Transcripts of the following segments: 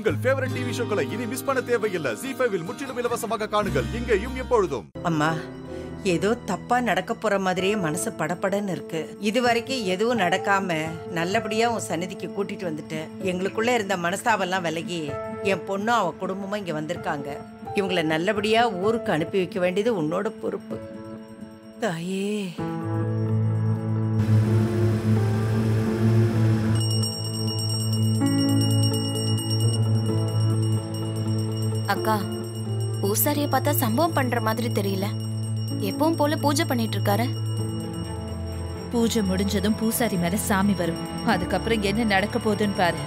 உங்கள் favourite TV ஷோக்களை இனி miss பண்ண தேவையில்லை ஜி ஃபைவில் முற்றிலும் இலவசமாக காணுங்கள் இங்கேயும் எப்பொழுதும் அம்மா ஏதோ தப்பா நடக்க போற மாதிரியே மனசு படபடன்னு இருக்கு இது வரைக்கும் எதுவும் நடக்காம நல்லபடியா உன் சந்நிதிக்கு கூட்டிட்டு வந்துட்டு எங்களுக்குள்ள இருந்த மனஸ்தாபெல்லாம் விலகி என் பொண்ணும் அவ குடும்பமும் இங்க வந்திருக்காங்க இவங்கள நல்லபடியா ஊருக்கு அனுப்பி வைக்க வேண்டியது உன்னோட பொறுப்பு தாயே அக்கா பூசாரிய பார்த்தா சம்பவம் பண்ற மாதிரி தெரியல எப்பவும் போல பூஜை பண்ணிட்டு இருக்காரு பூஜை முடிஞ்சதும் பூசாரி மேல சாமி வரும் அதுக்கப்புறம் என்ன நடக்க போகுதுன்னு பாரு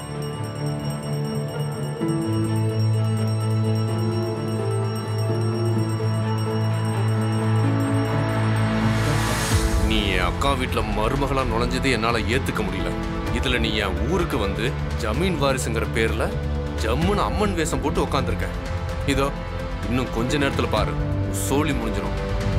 நீ என் அக்கா வீட்ல மருமகளா நுழைஞ்சது என்னால ஏத்துக்க முடியல இதுல நீ என் ஊருக்கு வந்து ஜமீன் வாரிசுங்கிற பேர்ல ஜம்முன்னு அம்மன் வேஷம் போட்டு உக்காந்துருக்க இதோ இன்னும் கொஞ்ச நேரத்துல பாரு உன் சோலி முடிஞ்சிடும்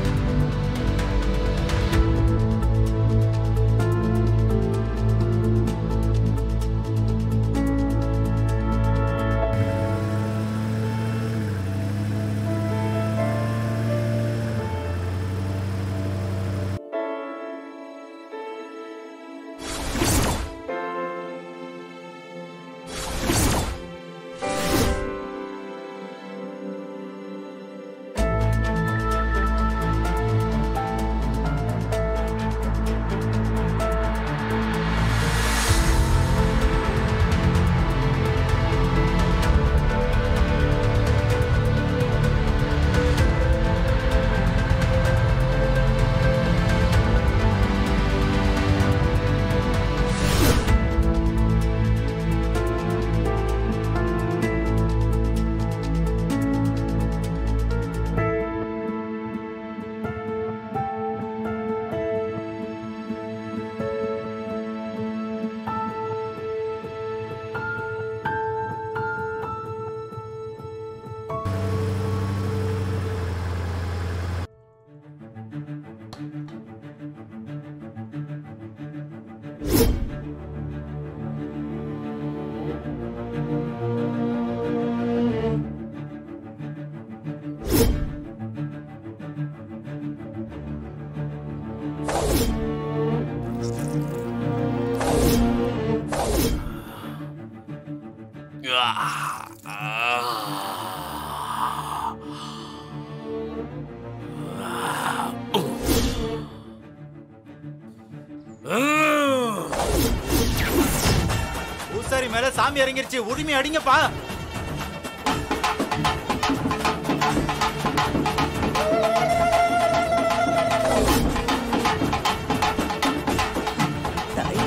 பூசாரி மேல சாமி இறங்கிருச்சு உரிமை அடிங்கப்பா தாயே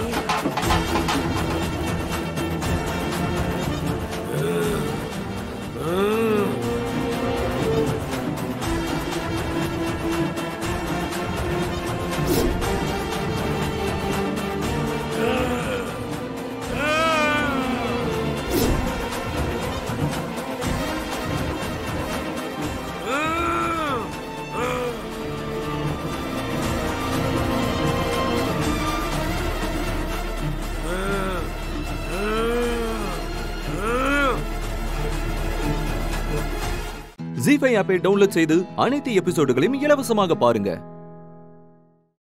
ஜி ஃபைவ் ஆப்பை டவுன்லோட் செய்து அனைத்து எபிசோடுகளையும் இலவசமாக பாருங்க